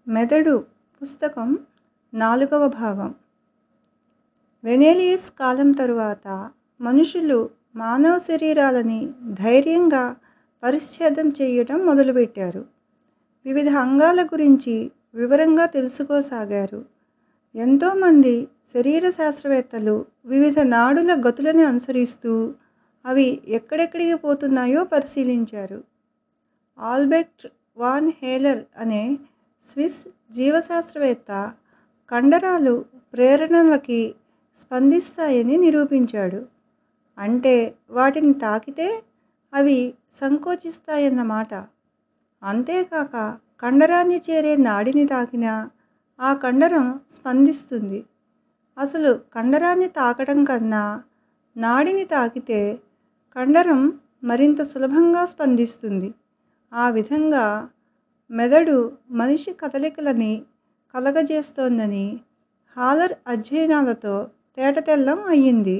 మెదడు పుస్తకం నాలుగవ భాగం వెనెలియస్ కాలం తరువాత మనుషులు మానవ శరీరాలని ధైర్యంగా పరిచ్ఛేదం చేయటం మొదలుపెట్టారు వివిధ అంగాల గురించి వివరంగా తెలుసుకోసాగారు ఎంతోమంది శరీర శాస్త్రవేత్తలు వివిధ నాడుల గతులను అనుసరిస్తూ అవి ఎక్కడెక్కడికి పోతున్నాయో పరిశీలించారు ఆల్బెర్ట్ వాన్ హేలర్ అనే స్విస్ జీవశాస్త్రవేత్త కండరాలు ప్రేరణలకి స్పందిస్తాయని నిరూపించాడు అంటే వాటిని తాకితే అవి సంకోచిస్తాయన్నమాట అంతేకాక కండరాన్ని చేరే నాడిని తాకినా ఆ కండరం స్పందిస్తుంది అసలు కండరాన్ని తాకడం కన్నా నాడిని తాకితే కండరం మరింత సులభంగా స్పందిస్తుంది ఆ విధంగా మెదడు మనిషి కదలికలని కలగజేస్తోందని హాలర్ అధ్యయనాలతో తేటతెల్లం అయ్యింది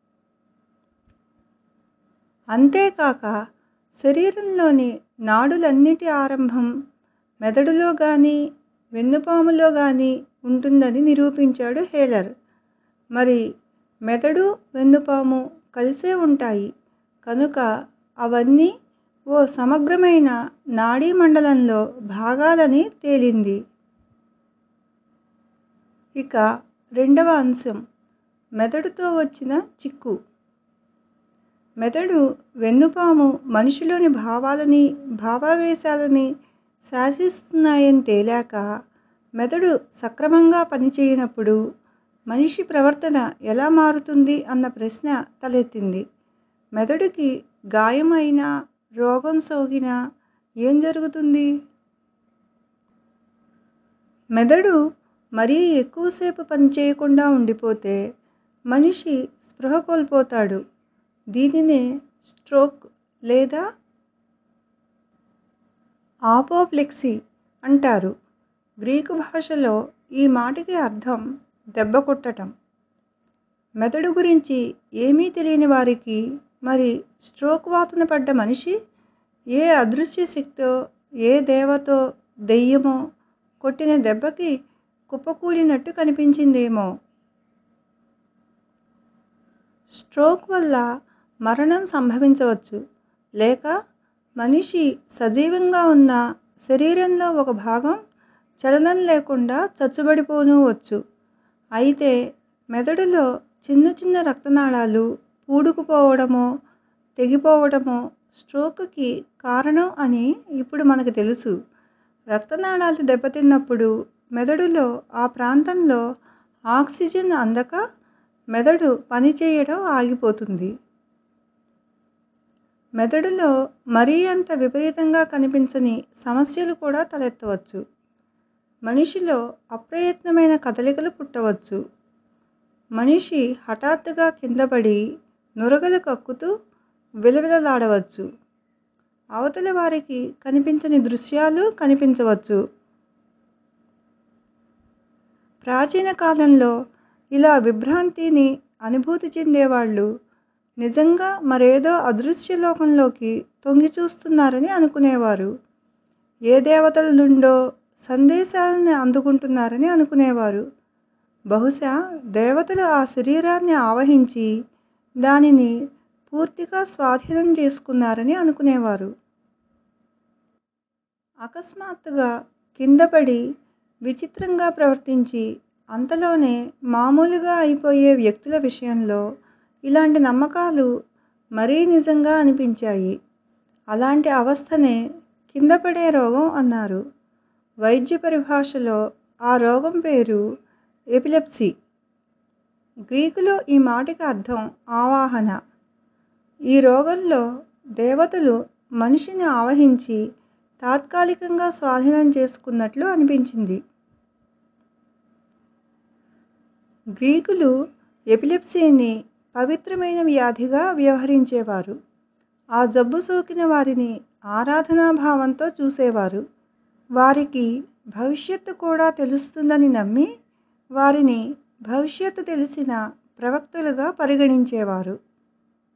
అంతేకాక శరీరంలోని నాడులన్నిటి ఆరంభం మెదడులో గాని వెన్నుపాములో గాని ఉంటుందని నిరూపించాడు హేలర్ మరి మెదడు వెన్నుపాము కలిసే ఉంటాయి కనుక అవన్నీ ఓ సమగ్రమైన నాడీ మండలంలో భాగాలని తేలింది ఇక రెండవ అంశం మెదడుతో వచ్చిన చిక్కు మెదడు వెన్నుపాము మనిషిలోని భావాలని భావావేశాలని శాసిస్తున్నాయని తేలాక మెదడు సక్రమంగా పనిచేయనప్పుడు మనిషి ప్రవర్తన ఎలా మారుతుంది అన్న ప్రశ్న తలెత్తింది మెదడుకి గాయం అయినా రోగం సోకినా ఏం జరుగుతుంది మెదడు మరీ ఎక్కువసేపు పనిచేయకుండా ఉండిపోతే మనిషి స్పృహ కోల్పోతాడు దీనినే స్ట్రోక్ లేదా ఆపోప్లెక్సీ అంటారు గ్రీకు భాషలో ఈ మాటకి అర్థం దెబ్బ కొట్టటం మెదడు గురించి ఏమీ తెలియని వారికి మరి స్ట్రోక్ వాతన పడ్డ మనిషి ఏ అదృశ్య శక్తో ఏ దేవతో దెయ్యమో కొట్టిన దెబ్బకి కుప్పకూలినట్టు కనిపించిందేమో స్ట్రోక్ వల్ల మరణం సంభవించవచ్చు లేక మనిషి సజీవంగా ఉన్న శరీరంలో ఒక భాగం చలనం లేకుండా చచ్చుబడిపోనూవచ్చు అయితే మెదడులో చిన్న చిన్న రక్తనాళాలు పూడుకుపోవడమో తెగిపోవడమో స్ట్రోక్కి కారణం అని ఇప్పుడు మనకు తెలుసు రక్తనాళాలు దెబ్బతిన్నప్పుడు మెదడులో ఆ ప్రాంతంలో ఆక్సిజన్ అందక మెదడు పనిచేయడం ఆగిపోతుంది మెదడులో మరీ అంత విపరీతంగా కనిపించని సమస్యలు కూడా తలెత్తవచ్చు మనిషిలో అప్రయత్నమైన కదలికలు పుట్టవచ్చు మనిషి హఠాత్తుగా కిందపడి నురగలు కక్కుతూ విలవిలలాడవచ్చు అవతల వారికి కనిపించని దృశ్యాలు కనిపించవచ్చు ప్రాచీన కాలంలో ఇలా విభ్రాంతిని అనుభూతి చెందేవాళ్ళు నిజంగా మరేదో అదృశ్య లోకంలోకి తొంగి చూస్తున్నారని అనుకునేవారు ఏ దేవతల నుండో సందేశాలను అందుకుంటున్నారని అనుకునేవారు బహుశా దేవతలు ఆ శరీరాన్ని ఆవహించి దానిని పూర్తిగా స్వాధీనం చేసుకున్నారని అనుకునేవారు అకస్మాత్తుగా కిందపడి విచిత్రంగా ప్రవర్తించి అంతలోనే మామూలుగా అయిపోయే వ్యక్తుల విషయంలో ఇలాంటి నమ్మకాలు మరీ నిజంగా అనిపించాయి అలాంటి అవస్థనే కిందపడే రోగం అన్నారు వైద్య పరిభాషలో ఆ రోగం పేరు ఎపిలెప్సీ గ్రీకులో ఈ మాటకి అర్థం ఆవాహన ఈ రోగంలో దేవతలు మనిషిని ఆవహించి తాత్కాలికంగా స్వాధీనం చేసుకున్నట్లు అనిపించింది గ్రీకులు ఎపిలెప్సీని పవిత్రమైన వ్యాధిగా వ్యవహరించేవారు ఆ జబ్బు సోకిన వారిని ఆరాధనాభావంతో చూసేవారు వారికి భవిష్యత్తు కూడా తెలుస్తుందని నమ్మి వారిని భవిష్యత్తు తెలిసిన ప్రవక్తలుగా పరిగణించేవారు